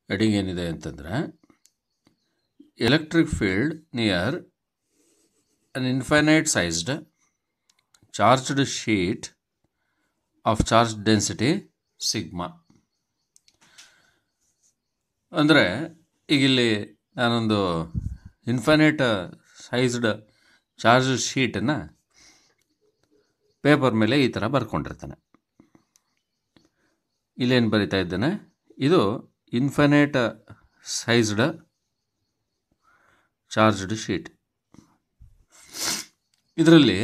Heading ಏನಿದೆ ಅಂತಂದರೆ electric field near an infinite sized charged sheet of charge density sigma ಅಂದರೆ ಈಗ ಇಲ್ಲಿ ನಾನೊಂದು ಇನ್ಫೈನೈಟ್ ಸೈಜ್ಡ್ ಚಾರ್ಜ್ ಶೀಟನ್ನು ಪೇಪರ್ ಮೇಲೆ ಈ ಥರ ಬರ್ಕೊಂಡಿರ್ತಾನೆ ಇಲ್ಲೇನು ಬರಿತಾ ಇದ್ದಾನೆ ಇದು ಇನ್ಫೈನೈಟ್ ಸೈಜ್ಡ್ ಚಾರ್ಜ್ಡ್ ಶೀಟ್ ಇದರಲ್ಲಿ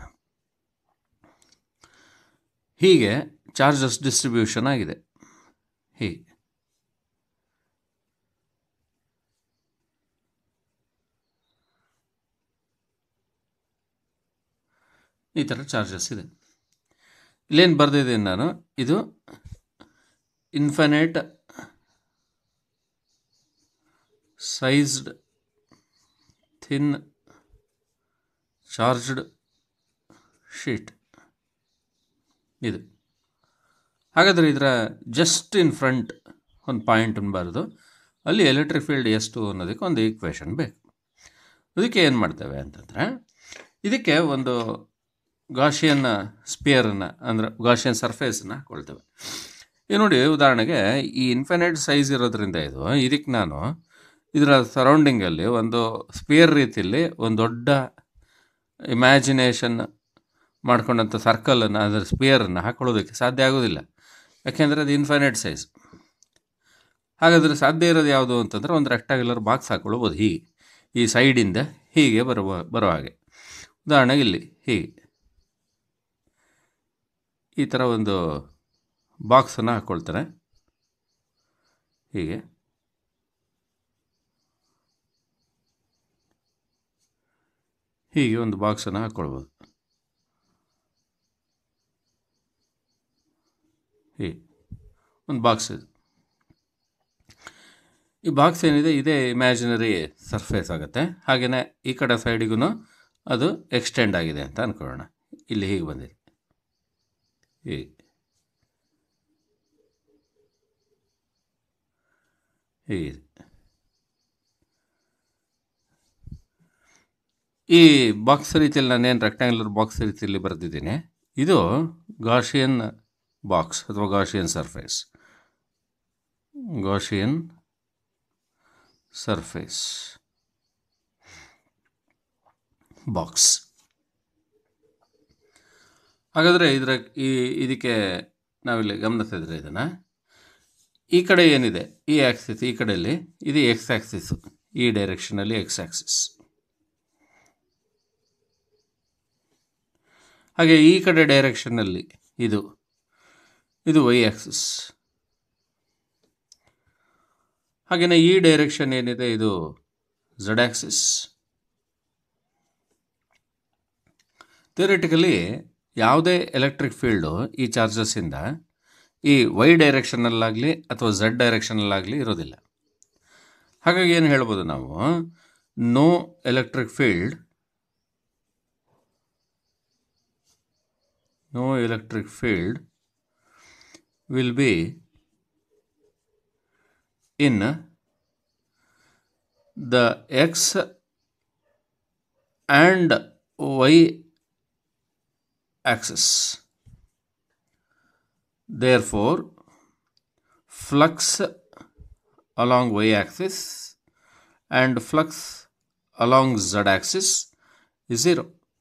ಹೀಗೆ ಚಾರ್ಜಸ್ ಡಿಸ್ಟ್ರಿಬ್ಯೂಷನ್ ಆಗಿದೆ ಹೀಗೆ ಈ ಥರ ಚಾರ್ಜಸ್ ಇದೆ ಇಲ್ಲೇನು ಬರೆದಿದ್ದೀನಿ ನಾನು ಇದು infinite sized thin charged sheet ಇದು ಹಾಗಾದರೆ ಇದರ ಜಸ್ಟ್ ಇನ್ ಫ್ರಂಟ್ ಒಂದು ಪಾಯಿಂಟ್ ಬರೆದು ಅಲ್ಲಿ ಎಲೆಕ್ಟ್ರಿಕ್ ಫೀಲ್ಡ್ ಎಷ್ಟು ಅನ್ನೋದಕ್ಕೆ ಒಂದು ಈಕ್ವೇಷನ್ ಬೇಕು ಅದಕ್ಕೆ ಏನು ಮಾಡ್ತೇವೆ ಅಂತಂದರೆ ಇದಕ್ಕೆ ಒಂದು ಗಾಷಿಯನ್ ಸ್ಪಿಯರನ್ನು ಅಂದರೆ ಗಾಷಿಯನ್ ಸರ್ಫೇಸನ್ನು ಹಾಕ್ಕೊಳ್ತೇವೆ ಈಗ ನೋಡಿ ಉದಾಹರಣೆಗೆ ಈ ಇನ್ಫಿನೈಟ್ ಸೈಜ್ ಇರೋದ್ರಿಂದ ಇದು ಇದಕ್ಕೆ ನಾನು ಇದರ ಸರೌಂಡಿಂಗಲ್ಲಿ ಒಂದು ಸ್ಪಿಯರ್ ರೀತಿಯಲ್ಲಿ ಒಂದು ದೊಡ್ಡ ಇಮ್ಯಾಜಿನೇಷನ್ ಮಾಡ್ಕೊಂಡಂಥ ಸರ್ಕಲನ್ನು ಅದರ ಸ್ಪಿಯರನ್ನು ಹಾಕೊಳ್ಳೋದಕ್ಕೆ ಸಾಧ್ಯ ಆಗೋದಿಲ್ಲ ಯಾಕೆಂದರೆ ಅದು ಇನ್ಫೈನೈಟ್ ಸೈಜ್ ಹಾಗಾದರೆ ಸಾಧ್ಯ ಇರೋದು ಯಾವುದು ಅಂತಂದರೆ ಒಂದು ರೆಕ್ಟಾಗ್ಯುಲರ್ ಬಾಕ್ಸ್ ಹಾಕ್ಕೊಳ್ಬೋದು ಹೀಗೆ ಈ ಸೈಡಿಂದ ಹೀಗೆ ಬರುವ ಬರೋ ಹಾಗೆ ಉದಾಹರಣೆಗೆ ಇಲ್ಲಿ ಹೀಗೆ ಈ ಥರ ಒಂದು ಬಾಕ್ಸನ್ನು ಹಾಕ್ಕೊಳ್ತಾರೆ ಹೀಗೆ ಹೀಗೆ ಒಂದು ಬಾಕ್ಸನ್ನು ಹಾಕ್ಕೊಳ್ಬೋದು ಹೀಗೆ ಒಂದು ಬಾಕ್ಸ್ ಇದು ಈ ಬಾಕ್ಸ್ ಏನಿದೆ ಇದೇ ಇಮ್ಯಾಜಿನರಿ ಸರ್ಫೇಸ್ ಆಗುತ್ತೆ ಹಾಗೆಯೇ ಈ ಕಡೆ ಸೈಡಿಗೂ ಅದು ಎಕ್ಸ್ಟೆಂಡ್ ಆಗಿದೆ ಅಂತ ಅಂದ್ಕೊಳ್ಳೋಣ ಇಲ್ಲಿ ಹೀಗೆ ಬಂದಿದೆ ಹೀಗೆ ಹೀಗಿದೆ ಈ ಬಾಕ್ಸ್ ರೀತಿಯಲ್ಲಿ ನಾನೇನು ರೆಕ್ಟ್ಯಾಂಗ್ಯುಲರ್ ಬಾಕ್ಸ್ ರೀತಿಯಲ್ಲಿ ಬರೆದಿದ್ದೀನಿ ಇದು ಗಾಷಿಯನ್ ಬಾಕ್ಸ್ ಅಥವಾ Gaussian surface Gaussian surface box ಹಾಗಾದರೆ ಇದರ ಈ ಇದಕ್ಕೆ ನಾವಿಲ್ಲಿ ಗಮನಿಸಿದ್ರೆ ಇದನ್ನು ಈ ಕಡೆ ಏನಿದೆ ಈ ಆ್ಯಕ್ಸಿಸ್ ಈ ಕಡೆಯಲ್ಲಿ ಇದು ಎಕ್ಸ್ ಆ್ಯಕ್ಸಿಸ್ಸು ಈ ಡೈರೆಕ್ಷನಲ್ಲಿ ಎಕ್ಸ್ ಆ್ಯಕ್ಸಿಸ್ ಹಾಗೆ ಈ ಕಡೆ ಡೈರೆಕ್ಷನ್ನಲ್ಲಿ ಇದು ಇದು ವೈ ಆ್ಯಕ್ಸಿಸ್ ಹಾಗೆಯೇ ಈ ಡೈರೆಕ್ಷನ್ ಏನಿದೆ ಇದು ಝಡ್ ಆ್ಯಕ್ಸಿಸ್ ಥಿಯರಿಟಿಕಲಿ ಯಾವುದೇ ಎಲೆಕ್ಟ್ರಿಕ್ ಫೀಲ್ಡು ಈ ಚಾರ್ಜಸ್ಸಿಂದ ಈ ವೈ ಡೈರೆಕ್ಷನಲ್ಲಾಗಲಿ ಅಥವಾ ಝಡ್ ಡೈರೆಕ್ಷನಲ್ಲಾಗಲಿ ಇರೋದಿಲ್ಲ ಹಾಗಾಗಿ ಏನು ಹೇಳ್ಬೋದು ನಾವು no electric field no electric field will be in the x and y axis. Therefore, flux along y axis and flux along z axis is zero.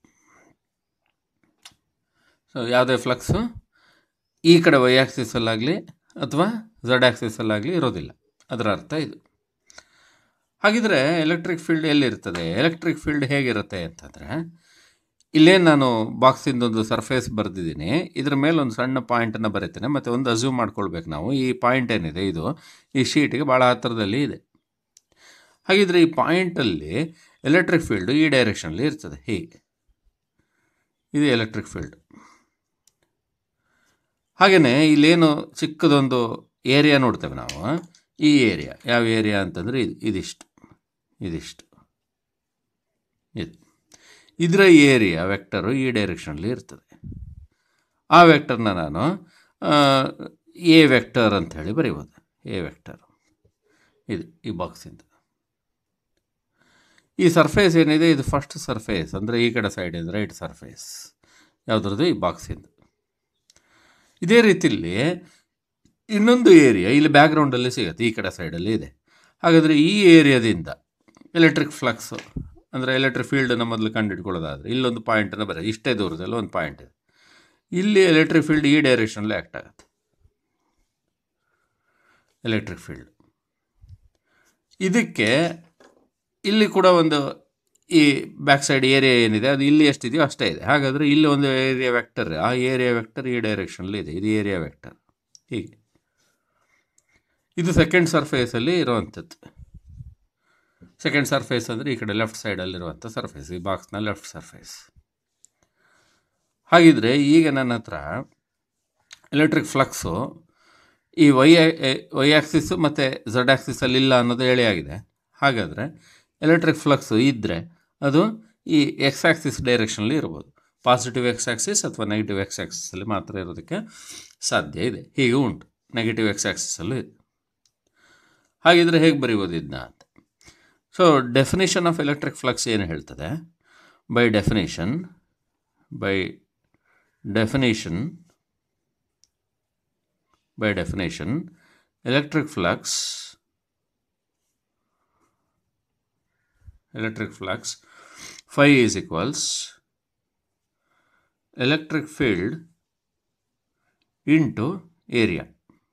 So ಯಾವುದೇ ಫ್ಲಕ್ಸು ಈ ಕಡೆ ವೈ ಆ್ಯಕ್ಸಿಸಲ್ಲಾಗಲಿ ಅಥವಾ ಝಡ್ ಆ್ಯಕ್ಸಿಸಲ್ಲಾಗಲಿ ಇರೋದಿಲ್ಲ ಅದರ ಅರ್ಥ ಇದು ಹಾಗಿದ್ರೆ ಎಲೆಕ್ಟ್ರಿಕ್ ಫೀಲ್ಡ್ ಎಲ್ಲಿರ್ತದೆ ಎಲೆಕ್ಟ್ರಿಕ್ ಫೀಲ್ಡ್ ಹೇಗಿರುತ್ತೆ ಅಂತಂದರೆ ಇಲ್ಲೇನು ನಾನು ಬಾಕ್ಸಿಂದೊಂದು ಸರ್ಫೇಸ್ ಬರೆದಿದ್ದೀನಿ ಇದ್ರ ಮೇಲೆ ಒಂದು ಸಣ್ಣ ಪಾಯಿಂಟನ್ನು ಬರೀತೇನೆ ಮತ್ತು ಒಂದು ಅಸ್ಯೂಮ್ ಮಾಡ್ಕೊಳ್ಬೇಕು ನಾವು ಈ ಪಾಯಿಂಟ್ ಏನಿದೆ ಇದು ಈ ಶೀಟಿಗೆ ಭಾಳ ಹತ್ತಿರದಲ್ಲಿ ಇದೆ ಹಾಗಿದ್ರೆ ಈ ಪಾಯಿಂಟಲ್ಲಿ ಎಲೆಕ್ಟ್ರಿಕ್ ಫೀಲ್ಡು ಈ ಡೈರೆಕ್ಷನಲ್ಲಿ ಇರ್ತದೆ ಹೀಗೆ ಇದು ಎಲೆಕ್ಟ್ರಿಕ್ ಫೀಲ್ಡ್ ಹಾಗೆಯೇ ಇಲ್ಲೇನು ಚಿಕ್ಕದೊಂದು ಏರಿಯಾ ನೋಡ್ತೇವೆ ನಾವು ಈ ಏರಿಯಾ ಯಾವ ಏರಿಯಾ ಅಂತಂದರೆ ಇದು ಇದಿಷ್ಟು ಇದಿಷ್ಟು ಇದು ಇದರ ಏರಿಯಾ ವೆಕ್ಟರು ಈ ಡೈರೆಕ್ಷನಲ್ಲಿ ಇರ್ತದೆ ಆ ವೆಕ್ಟರ್ನ ನಾನು ಎ ವೆಕ್ಟರ್ ಅಂತ ಹೇಳಿ ಬರೀಬೋದು ಎ ವೆಕ್ಟರ್ ಇದು ಈ ಬಾಕ್ಸಿಂದ ಈ ಸರ್ಫೇಸ್ ಏನಿದೆ ಇದು ಫಸ್ಟ್ ಸರ್ಫೇಸ್ ಅಂದರೆ ಈ ಕಡೆ ಸೈಡ್ ಇದೆ ರೈಟ್ ಸರ್ಫೇಸ್ ಯಾವುದ್ರದ್ದು ಈ ಬಾಕ್ಸಿಂದ ಇದೇ ರೀತಿಯಲ್ಲಿ ಇನ್ನೊಂದು ಏರಿಯಾ ಇಲ್ಲಿ ಬ್ಯಾಕ್ಗ್ರೌಂಡಲ್ಲಿ ಸಿಗುತ್ತೆ ಈ ಕಡೆ ಸೈಡಲ್ಲಿ ಇದೆ ಹಾಗಾದರೆ ಈ ಏರಿಯಾದಿಂದ ಎಲೆಕ್ಟ್ರಿಕ್ ಫ್ಲಕ್ಸು ಅಂದರೆ ಎಲೆಕ್ಟ್ರಿಕ್ ಫೀಲ್ಡನ್ನು ಮೊದಲು ಕಂಡುಹಿಡ್ಕೊಳ್ಳೋದಾದರೆ ಇಲ್ಲೊಂದು ಪಾಯಿಂಟನ್ನು ಬರ ಇಷ್ಟೇ ದೂರದಲ್ಲಿ ಒಂದು ಪಾಯಿಂಟ್ ಇದೆ ಇಲ್ಲಿ ಎಲೆಕ್ಟ್ರಿಕ್ ಫೀಲ್ಡ್ ಈ ಡೈರೆಕ್ಷನಲ್ಲಿ ಆ್ಯಕ್ಟ್ ಆಗುತ್ತೆ ಎಲೆಕ್ಟ್ರಿಕ್ ಫೀಲ್ಡ್ ಇದಕ್ಕೆ ಇಲ್ಲಿ ಕೂಡ ಒಂದು ಈ ಬ್ಯಾಕ್ ಸೈಡ್ ಏರಿಯಾ ಏನಿದೆ ಅದು ಇಲ್ಲಿ ಎಷ್ಟಿದೆಯೋ ಅಷ್ಟೇ ಇದೆ ಹಾಗಾದರೆ ಇಲ್ಲಿ ಒಂದು ಏರಿಯಾ ವೆಕ್ಟರ್ ಆ ಏರಿಯಾ ವೆಕ್ಟರ್ ಈ ಡೈರೆಕ್ಷನಲ್ಲಿ ಇದೆ ಇದು ಏರಿಯಾ ವೆಕ್ಟರ್ ಹೀಗೆ ಇದು ಸೆಕೆಂಡ್ ಸರ್ಫೇಸಲ್ಲಿ ಇರುವಂಥದ್ದು ಸೆಕೆಂಡ್ ಸರ್ಫೇಸ್ ಅಂದರೆ ಈ ಕಡೆ ಲೆಫ್ಟ್ ಸೈಡಲ್ಲಿರುವಂಥ ಸರ್ಫೇಸ್ ಈ ಬಾಕ್ಸ್ನ ಲೆಫ್ಟ್ ಸರ್ಫೇಸ್ ಹಾಗಿದ್ರೆ ಈಗ ನನ್ನ ಹತ್ರ ಎಲೆಕ್ಟ್ರಿಕ್ ಫ್ಲಕ್ಸು ಈ ವೈ ವೈ ಆ್ಯಕ್ಸಿಸ್ಸು ಮತ್ತು ಝಡ್ ಆ್ಯಕ್ಸಿಸಲ್ಲಿ ಇಲ್ಲ ಅನ್ನೋದು ಹೇಳಿ ಆಗಿದೆ ಹಾಗಾದರೆ ಎಲೆಕ್ಟ್ರಿಕ್ ಫ್ಲಕ್ಸು ಇದ್ದರೆ ಅದು ಈ ಎಕ್ಸ್ ಆ್ಯಕ್ಸಿಸ್ ಡೈರೆಕ್ಷನಲ್ಲಿ ಇರ್ಬೋದು ಪಾಸಿಟಿವ್ ಎಕ್ಸ್ ಆ್ಯಕ್ಸಿಸ್ ಅಥವಾ ನೆಗೆಟಿವ್ ಎಕ್ಸ್ ಆ್ಯಕ್ಸಿಸಲ್ಲಿ ಮಾತ್ರ ಇರೋದಕ್ಕೆ ಸಾಧ್ಯ ಇದೆ ಹೀಗೆ ಉಂಟು ನೆಗೆಟಿವ್ ಎಕ್ಸ್ ಆ್ಯಕ್ಸಿಸಲ್ಲೂ ಇದೆ ಹಾಗಿದ್ರೆ ಹೇಗೆ ಬರೀಬೋದು ಇದನ್ನ ಅಂತ so definition of electric flux ಏನು ಹೇಳ್ತದೆ by definition by definition by definition electric flux electric flux phi is equals electric field into area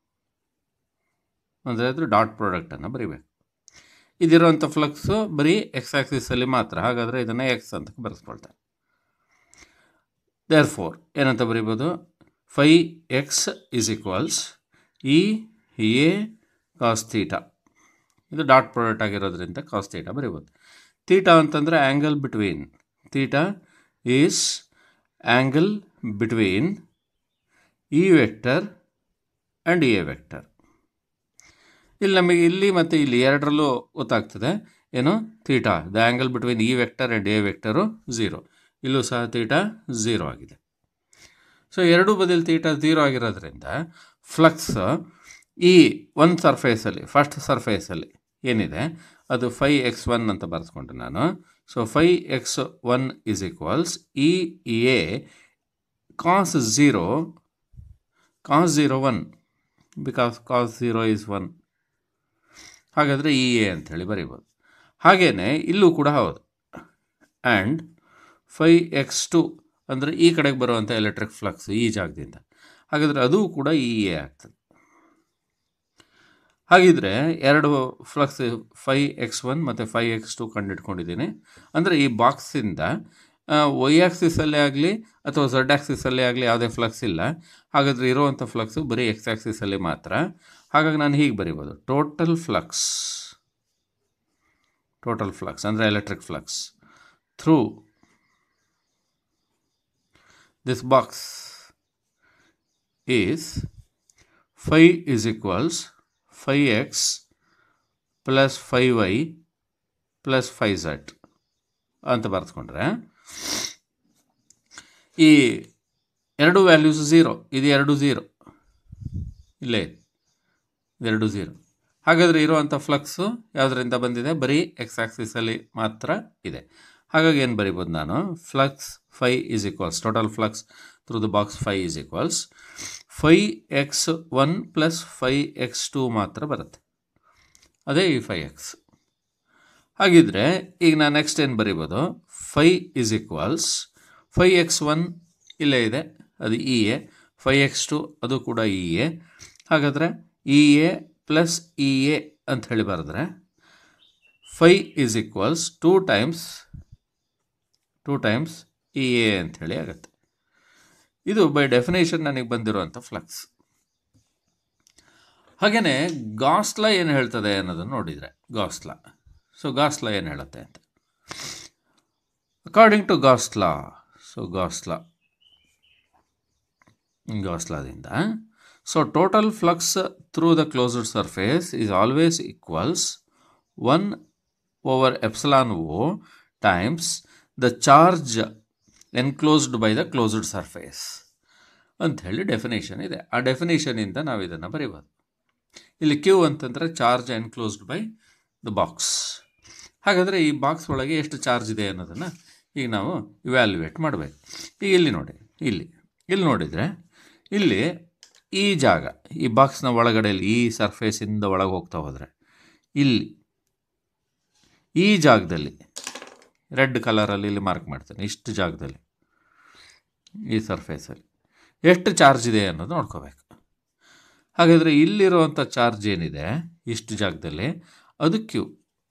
ಅಂದರೆ ಅದು ಡಾಟ್ ಪ್ರಾಡಕ್ಟನ್ನು ಬರೀಬೇಕು ಇದಿರುವಂಥ ಫ್ಲಕ್ಸು ಬರೀ ಎಕ್ಸ್ ಆಕ್ಸಿಸಲ್ಲಿ ಮಾತ್ರ ಹಾಗಾದರೆ ಇದನ್ನು ಎಕ್ಸ್ ಅಂತ ಬರೆಸ್ಕೊಳ್ತಾರೆ ದೇರ್ ಫೋರ್ ಏನಂತ ಬರೀಬೋದು phi X is equals E A cos theta ಇದು ಡಾಟ್ ಪ್ರಾಡಕ್ಟ್ ಆಗಿರೋದ್ರಿಂದ ಕಾಸ್ ತೀಟ ಬರೀಬೋದು ತೀಟ ಅಂತಂದರೆ angle between theta is angle between E vector and A vector ಇಲ್ಲಿ ನಮಗೆ ಇಲ್ಲಿ ಮತ್ತು ಇಲ್ಲಿ ಎರಡರಲ್ಲೂ ಗೊತ್ತಾಗ್ತದೆ ಏನು theta the angle between E vector and A vector zero ಇಲ್ಲೂ ಸಹ ತೀಟಾ ಝೀರೋ ಆಗಿದೆ ಸೊ ಎರಡೂ ಬದಿಲಿ ತೀಟ ಝೀರೋ ಆಗಿರೋದ್ರಿಂದ ಫ್ಲಕ್ಸ್ ಈ ಒಂದು ಸರ್ಫೇಸಲ್ಲಿ ಫಸ್ಟ್ ಸರ್ಫೇಸಲ್ಲಿ ಏನಿದೆ ಅದು ಫೈ ಎಕ್ಸ್ ಒನ್ ಅಂತ ಬರೆಸ್ಕೊಂಡೆ ನಾನು so phi X one is equals E A cos zero cos zero one because cos zero is one ಹಾಗಾದರೆ ಇ ಎ ಅಂಥೇಳಿ ಬರೀಬೋದು ಹಾಗೆಯೇ ಇಲ್ಲೂ ಕೂಡ ಹೌದು ಆ್ಯಂಡ್ ಫೈ ಎಕ್ಸ್ ಟು ಅಂದರೆ ಈ ಕಡೆಗೆ ಬರುವಂಥ ಎಲೆಕ್ಟ್ರಿಕ್ ಫ್ಲಕ್ಸ್ ಈ ಜಾಗದಿಂದ ಹಾಗಾದರೆ ಅದು ಕೂಡ ಇ ಎ ಆಗ್ತದೆ ಹಾಗಿದ್ರೆ ಎರಡು ಫ್ಲಕ್ಸ್ ಫೈ ಎಕ್ಸ್ ಒನ್ ಮತ್ತು ಫೈ ಎಕ್ಸ್ ಟು ಕಂಡಿಡ್ಕೊಂಡಿದ್ದೀನಿ ಅಂದರೆ ಈ ಬಾಕ್ಸಿಂದ ವೈ ಆ್ಯಕ್ಸಿಸಲ್ಲೇ ಆಗಲಿ ಅಥವಾ ಝಡ್ ಆ್ಯಕ್ಸಿಸಲ್ಲೇ ಆಗಲಿ ಯಾವುದೇ ಫ್ಲಕ್ಸ್ ಇಲ್ಲ ಹಾಗಾದರೆ ಇರುವಂಥ ಫ್ಲಕ್ಸು ಬರೀ ಎಕ್ಸ್ ಆ್ಯಕ್ಸಿಸಲ್ಲಿ ಮಾತ್ರ ಹಾಗಾಗಿ ನಾನು ಹೀಗೆ ಬರಿಬೋದು ಟೋಟಲ್ ಫ್ಲಕ್ಸ್ ಟೋಟಲ್ ಫ್ಲಕ್ಸ್ ಅಂದರೆ electric flux through this box is phi is equals phi x plus phi y plus phi z ಅಂತ ಬರೆದುಕೊಂಡ್ರೆ ಈ ಎರಡು ವ್ಯಾಲ್ಯೂಸ್ ಝೀರೋ ಇದು ಎರಡು ಝೀರೋ ಇಲ್ಲೇ ಇದೆರಡು ಝೀರೋ ಹಾಗಾದರೆ ಇರುವಂಥ ಫ್ಲಕ್ಸು ಯಾವುದರಿಂದ ಬಂದಿದೆ ಬರೀ ಎಕ್ಸ್ ಆಕ್ಸಿಸಲ್ಲಿ ಮಾತ್ರ ಇದೆ ಹಾಗಾಗಿ ಏನು ಬರಿಬೋದು ನಾನು flux phi is equals total flux through the box phi is equals phi X one plus phi X two ಮಾತ್ರ ಬರುತ್ತೆ ಅದೇ ಈ ಫೈ ಎಕ್ಸ್ ಹಾಗಿದ್ರೆ ಈಗ ನಾನು ನೆಕ್ಸ್ಟ್ ಏನು ಬರಿಬೋದು phi is equals phi X one ಇಲ್ಲೇ ಇದೆ ಅದು E A phi X two ಅದು ಕೂಡ ಇ ಎ ಹಾಗಾದರೆ E A plus E A ಅಂತ ಹೇಳಿ ಬರೆದ್ರೆ phi is equals two times two times E A ಅಂಥೇಳಿ ಆಗುತ್ತೆ ಇದು ಬೈ ಡೆಫಿನೇಷನ್ ನನಗೆ ಬಂದಿರುವಂಥ ಫ್ಲಕ್ಸ್ ಹಾಗೆಯೇ ಗಾಸ್ಲಾ ಏನು ಹೇಳ್ತದೆ ಅನ್ನೋದನ್ನು ನೋಡಿದರೆ ಗಾಸ್ಲಾ ಸೊ ಗಾಸ್ಲಾ ಏನು ಹೇಳುತ್ತೆ ಅಂತ according to Gauss law so Gauss law ಗಾಸ್ಲಾದಿಂದ so total flux through the closed surface is always equals one over epsilon O times the charge enclosed by the closed surface ಅಂಥೇಳಿ definition ಇದೆ ಆ ಡೆಫಿನೇಷನಿಂದ ನಾವು ಇದನ್ನು ಬರೀಬೋದು ಇಲ್ಲಿ ಕ್ಯೂ ಅಂತಂದರೆ charge enclosed by the box ಹಾಗಾದರೆ ಈ ಬಾಕ್ಸ್ ಒಳಗೆ ಎಷ್ಟು ಚಾರ್ಜ್ ಇದೆ ಅನ್ನೋದನ್ನು ಈಗ ನಾವು ಇವ್ಯಾಲ್ಯುವೇಟ್ ಮಾಡಬೇಕು ಈಗ ಇಲ್ಲಿ ನೋಡಿ ಇಲ್ಲಿ ಇಲ್ಲಿ ನೋಡಿದರೆ ಇಲ್ಲಿ ಈ ಜಾಗ ಈ ಬಾಕ್ಸ್ನ ಒಳಗಡೆಯಲ್ಲಿ ಈ ಸರ್ಫೇಸಿಂದ ಒಳಗೆ ಹೋಗ್ತಾ ಹೋದರೆ ಇಲ್ಲಿ ಈ ಜಾಗದಲ್ಲಿ ರೆಡ್ ಕಲರಲ್ಲಿ ಇಲ್ಲಿ ಮಾರ್ಕ್ ಮಾಡ್ತೇನೆ ಇಷ್ಟು ಜಾಗದಲ್ಲಿ ಈ ಸರ್ಫೇಸಲ್ಲಿ ಎಷ್ಟು ಚಾರ್ಜ್ ಇದೆ ಅನ್ನೋದು ನೋಡ್ಕೋಬೇಕು ಹಾಗಾದರೆ ಇಲ್ಲಿರುವಂಥ ಚಾರ್ಜ್ ಏನಿದೆ ಇಷ್ಟು ಜಾಗದಲ್ಲಿ ಅದು ಕ್ಯೂ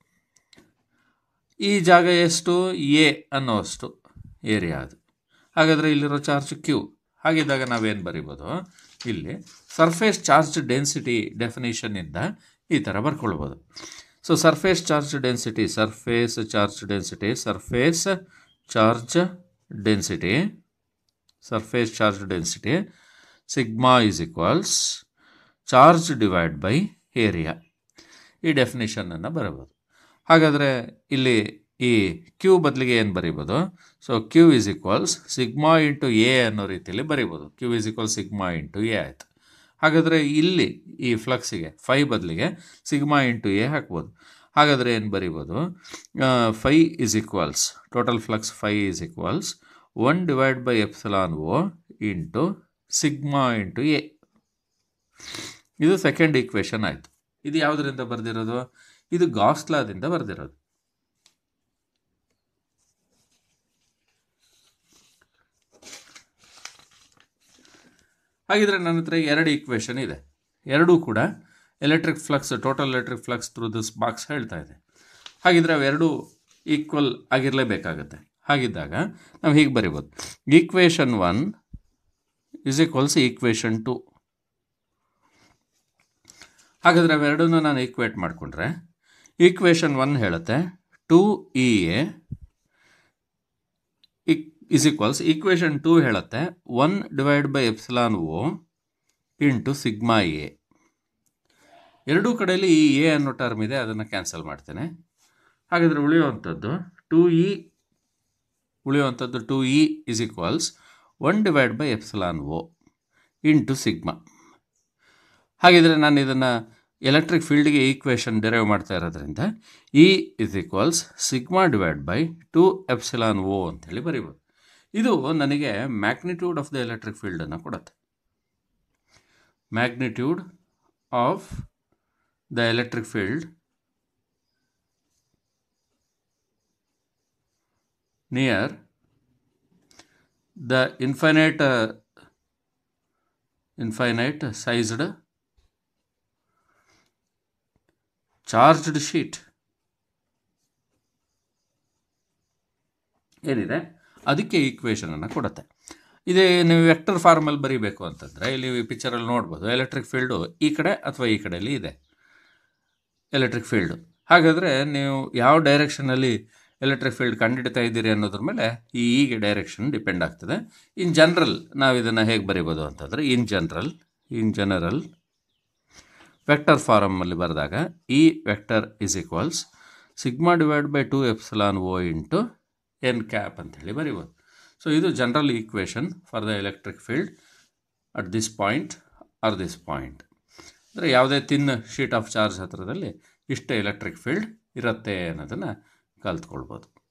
ಈ ಜಾಗ ಎಷ್ಟು ಎ ಅನ್ನೋಷ್ಟು ಏರಿಯಾ ಅದು ಹಾಗಾದರೆ ಇಲ್ಲಿರೋ ಚಾರ್ಜ್ ಕ್ಯೂ ಹಾಗಿದ್ದಾಗ ನಾವೇನು ಬರಿಬೋದು ಇಲ್ಲಿ ಸರ್ಫೇಸ್ ಚಾರ್ಜ್ ಡೆನ್ಸಿಟಿ ಡೆಫಿನೇಷನ್ನಿಂದ ಈ ಥರ ಬರ್ಕೊಳ್ಬೋದು so surface charge density surface charge density surface charge density surface charge density sigma is equals charge divide by area ಈ ಡೆಫಿನೇಷನನ್ನು ಬರಬಹುದು ಹಾಗಾದರೆ ಇಲ್ಲಿ ಈ ಕ್ಯೂ ಬದಲಿಗೆ ಏನು ಬರೀಬೋದು so Q is equals sigma into A ಅನ್ನೋ ರೀತಿಯಲ್ಲಿ ಬರೀಬೋದು Q is equal sigma into A ಆಯಿತು ಹಾಗಾದರೆ ಇಲ್ಲಿ ಈ ಫ್ಲಕ್ಸಿಗೆ ಫೈ ಬದಲಿಗೆ ಸಿಗ್ಮಾ ಇಂಟು ಎ ಹಾಕ್ಬೋದು ಹಾಗಾದರೆ ಏನು ಬರೀಬೋದು phi is equals total flux phi is equals one divide by epsilon O into sigma into A ಇದು ಸೆಕೆಂಡ್ ಈಕ್ವೇಷನ್ ಆಯಿತು ಇದು ಯಾವುದರಿಂದ ಬರೆದಿರೋದು ಇದು ಗಾಸ್ಲಾದಿಂದ ಬರೆದಿರೋದು ಹಾಗಿದ್ರೆ ನನ್ನ ಹತ್ರ ಎರಡು ಈಕ್ವೇಷನ್ ಇದೆ ಎರಡೂ ಕೂಡ electric flux total electric flux through this box ಹೇಳ್ತಾ ಇದೆ ಹಾಗಿದ್ರೆ ಅವೆರಡೂ ಈಕ್ವಲ್ ಆಗಿರಲೇಬೇಕಾಗತ್ತೆ ಹಾಗಿದ್ದಾಗ ನಾವು ಹೀಗೆ ಬರಿಬೋದು equation one is equals equation two ಹಾಗಾದರೆ ಅವೆರಡನ್ನೂ ನಾನು ಈಕ್ವೇಟ್ ಮಾಡಿಕೊಂಡ್ರೆ ಈಕ್ವೇಷನ್ ಒನ್ ಹೇಳುತ್ತೆ two E A is equals equation two ಹೇಳುತ್ತೆ one divide by epsilon O into sigma A ಎರಡೂ ಕಡೆಯಲ್ಲಿ ಈ ಎ ಅನ್ನೋ ಟರ್ಮ್ ಇದೆ ಅದನ್ನು ಕ್ಯಾನ್ಸಲ್ ಮಾಡ್ತೇನೆ ಹಾಗಾದರೆ ಉಳಿಯುವಂಥದ್ದು ಟು ಇ ಉಳಿಯುವಂಥದ್ದು two E is equals one divide by epsilon O into sigma ಹಾಗಿದ್ರೆ ನಾನು ಇದನ್ನು ಎಲೆಕ್ಟ್ರಿಕ್ ಫೀಲ್ಡ್ಗೆ ಈಕ್ವೇಷನ್ ಡಿರೈವ್ ಮಾಡ್ತಾ ಇರೋದ್ರಿಂದ E is equals sigma divide by two epsilon O ಅಂತೇಳಿ ಬರೀಬೋದು ಇದು ನನಗೆ ಮ್ಯಾಗ್ನಿಟ್ಯೂಡ್ ಆಫ್ ದ ಎಲೆಕ್ಟ್ರಿಕ್ ಫೀಲ್ಡನ್ನು ಕೊಡುತ್ತೆ magnitude of the electric field near the infinite infinite sized charged sheet ಏನಿದೆ ಅದಕ್ಕೆ ಈಕ್ವೇಷನನ್ನು ಕೊಡುತ್ತೆ ಇದೇ ನೀವು ವೆಕ್ಟರ್ ಫಾರ್ಮಲ್ಲಿ ಬರೀಬೇಕು ಅಂತಂದರೆ ಇಲ್ಲಿ ಪಿಕ್ಚರಲ್ಲಿ ನೋಡ್ಬೋದು ಎಲೆಕ್ಟ್ರಿಕ್ ಫೀಲ್ಡು ಈ ಕಡೆ ಅಥವಾ ಈ ಕಡೆಯಲ್ಲಿ ಇದೆ ಎಲೆಕ್ಟ್ರಿಕ್ ಫೀಲ್ಡು ಹಾಗಾದರೆ ನೀವು ಯಾವ ಡೈರೆಕ್ಷನಲ್ಲಿ ಎಲೆಕ್ಟ್ರಿಕ್ ಫೀಲ್ಡ್ ಕಂಡುಹಿಡ್ತಾ ಇದ್ದೀರಿ ಅನ್ನೋದ್ರ ಮೇಲೆ ಈ ಈಗ ಡೈರೆಕ್ಷನ್ ಡಿಪೆಂಡ್ ಆಗ್ತದೆ ಇನ್ ಜನರಲ್ ನಾವು ಇದನ್ನು ಹೇಗೆ ಬರಿಬೋದು ಅಂತಂದರೆ in general in general vector ಫಾರಮಲ್ಲಿ ಬರೆದಾಗ E vector is equals sigma divide by two epsilon O into N cap ಅಂತೇಳಿ ಬರಿಬೋದು ಸೊ ಇದು general equation for the electric field at this point or this point ಅಂದರೆ ಯಾವುದೇ ತಿನ್ sheet of charge ಹತ್ರದಲ್ಲಿ ಇಷ್ಟೇ ಎಲೆಕ್ಟ್ರಿಕ್ ಫೀಲ್ಡ್ ಇರುತ್ತೆ ಅನ್ನೋದನ್ನು ಕಲ್ತ್ಕೊಳ್ಬೋದು